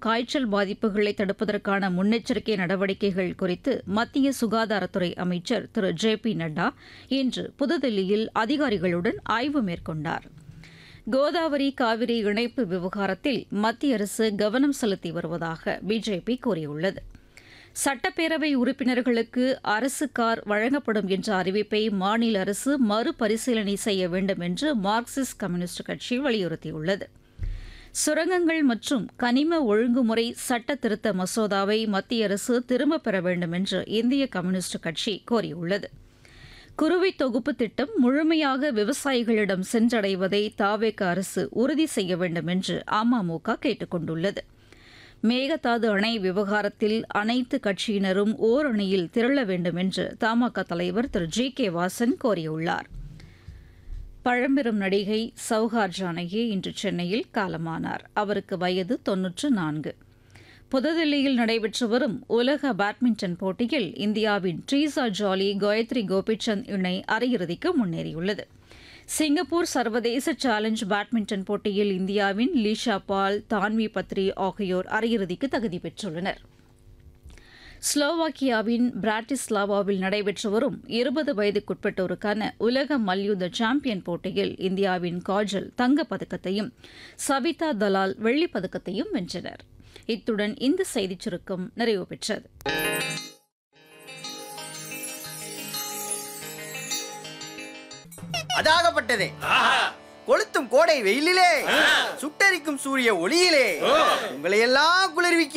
காய்ச்சல் பாதிப்புகளை தடுப்பதற்கான முன்னெச்சரிக்கை நடவடிக்கைகள் குறித்து மத்திய சுகாதாரத்துறை அமைச்சர் திரு ஜே பி நட்டா இன்று புதுதில்லியில் அதிகாரிகளுடன் ஆய்வு மேற்கொண்டார் கோதாவரி காவிரி இணைப்பு விவகாரத்தில் மத்திய அரசு கவனம் செலுத்தி வருவதாக பிஜேபி கூறியுள்ளது சட்டப்பேரவை உறுப்பினர்களுக்கு அரசு கார் வழங்கப்படும் என்ற அறிவிப்பை மாநில அரசு மறுபரிசீலனை செய்ய வேண்டும் என்று மார்க்சிஸ்ட் கம்யூனிஸ்ட் கட்சி வலியுறுத்தியுள்ளது சுரங்கங்கள் மற்றும் கனிம ஒழுங்குமுறை சட்ட திருத்த மசோதாவை மத்திய அரசு திரும்பப் பெற வேண்டும் என்று இந்திய கம்யூனிஸ்ட் கட்சி கோரியுள்ளது குறுவை தொகுப்பு திட்டம் முழுமையாக விவசாயிகளிடம் சென்றடைவதை தாவேக அரசு உறுதி செய்ய வேண்டும் என்று அமமுக கேட்டுக் கொண்டுள்ளது மேகதாது அணை விவகாரத்தில் அனைத்து கட்சியினரும் ஓரணியில் திரள வேண்டும் என்று தமாக தலைவர் திரு ஜி கே வாசன் கோரியுள்ளார் பழம்பெரும் நடிகை சௌஹார் ஜானகி இன்று சென்னையில் காலமானார் அவருக்கு வயது தொன்னூற்று நான்கு புதுதில்லியில் நடைபெற்று வரும் உலக பேட்மிண்டன் போட்டியில் இந்தியாவின் ட்ரீசா ஜாலி காயத்ரி கோபிச்சந்த் இணை அரையிறுதிக்கு முன்னேறியுள்ளது சிங்கப்பூர் சர்வதேச சேலஞ்ச் பேட்மிண்டன் போட்டியில் இந்தியாவின் லீஷா பால் தான்வி பத்ரி ஆகியோர் அரையிறுதிக்கு தகுதி பெற்றுள்ளனர் ஸ்லோவாக்கியாவின் பிராட்டிஸ்லாவாவில் நடைபெற்று வரும் இருபது வயதுக்குட்பட்டோருக்கான உலக மல்யுத்த சாம்பியன் போட்டியில் இந்தியாவின் காஜல் தங்கப் பதக்கத்தையும் சவிதா தலால் வெள்ளிப் பதக்கத்தையும் வென்றனர் இத்துடன் இந்த செய்திச் சுருக்கம் நிறைவு பெற்றது அதாகப்பட்டதே கொளுத்தும் கோடை வெயிலிலே சுட்டரிக்கும் சூரிய ஒளியிலே உங்களை எல்லாம் குளிர்விக்க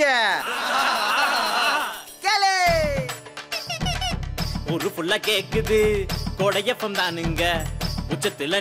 கேளே ஒரு புள்ள கேக்குது கொடையப்பம் தானுங்க உச்சத்துல